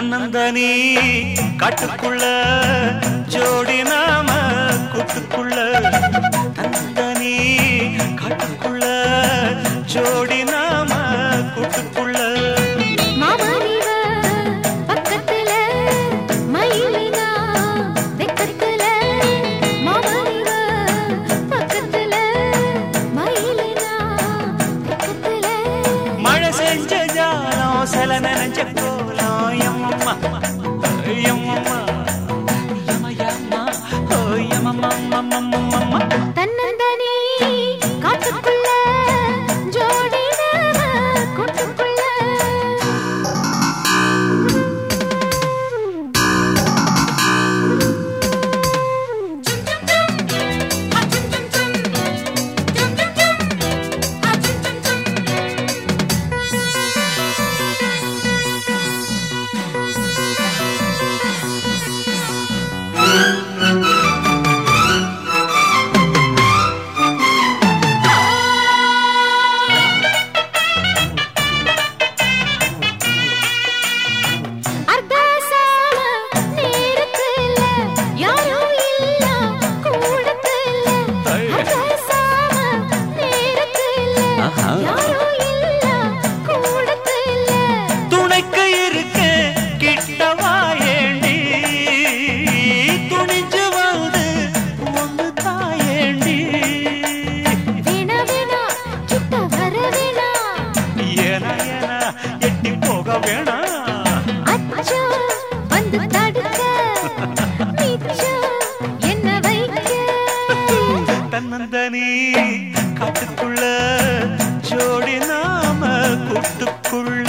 தன்னந்தனி காட்டுக்குள்ள ஜோடி நாம கூட்டுக்குள்ள தன்னந்தனி காட்டுக்குள்ள ஜோடி நாம கூட்டுக்குள்ள மாமனிவ பக்கத்துல மயிலினா வெக்கத்துல மாமனிவ பக்கத்துல மயிலினா வெக்கத்துல மழை செஞ்ச ஜாலம் சில நினைச்ச கோலம் எம்மம்மா எம்மம்மா யமயம்மா ஓ யமம்மம்மம்மம்மம்மா தன்னந்தனி காட்டுக்குள்ள ஜோடி நாம கூட்டுக்குள்ள அர்த்தசாம நேரத்துல யாரும் இல்ல கூடத்துல அர்த்தசாம நேரத்துல ஆஹா. யாரும் இல்ல கூடத்துல துணைக்கு இருக்க கிட்டவா ஏண்டி துணிஞ்சு வந்து ஒன்று தாயேண்டி வேணா வேணா கிட்ட வர வேணா ஏனா ஏனா எட்டி போக வேணாம் அச்சோ வந்து தடுக்க மிச்சம் என்ன வைக்க தன்னந்தனி காட்டுக்குள்ள ஜோடி நாம கூட்டுக்குள்ள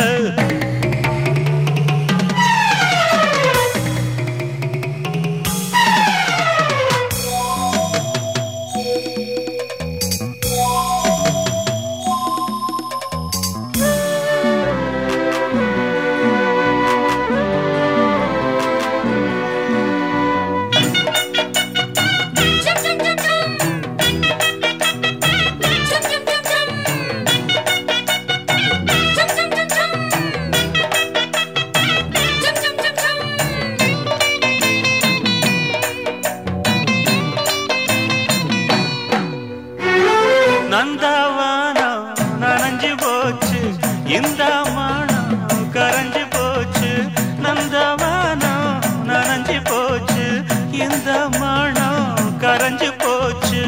நந்தவானம் நனைஞ்சு போச்சு இந்த மானம் கரைஞ்சு போச்சு நந்தவானம் நனைஞ்சு போச்சு இந்த மானம் கரைஞ்சு போச்சு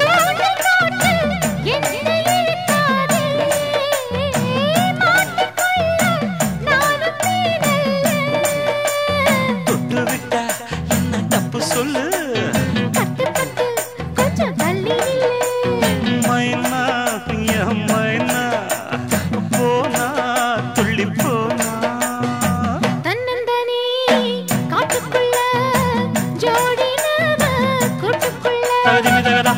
தொட்டு விட்டா என்ன தப்பு சொல்லு மைனா என் மைனா போனா துள்ளி போனா தகதிமி தகதா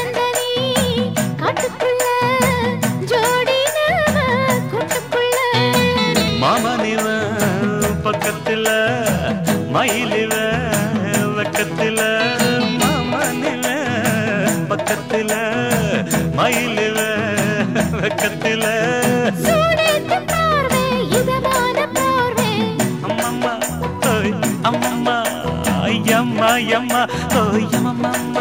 மாமனிவ பக்கத்துல மயிலிவ வெக்கத்துல மாமனிவ பக்கத்துல மயிலிவ வெக்கத்துல அம்மம்மா ஓய் அம்மம்மா ஐயம்மா ஐயம்மா ஓய் அம்மம்மா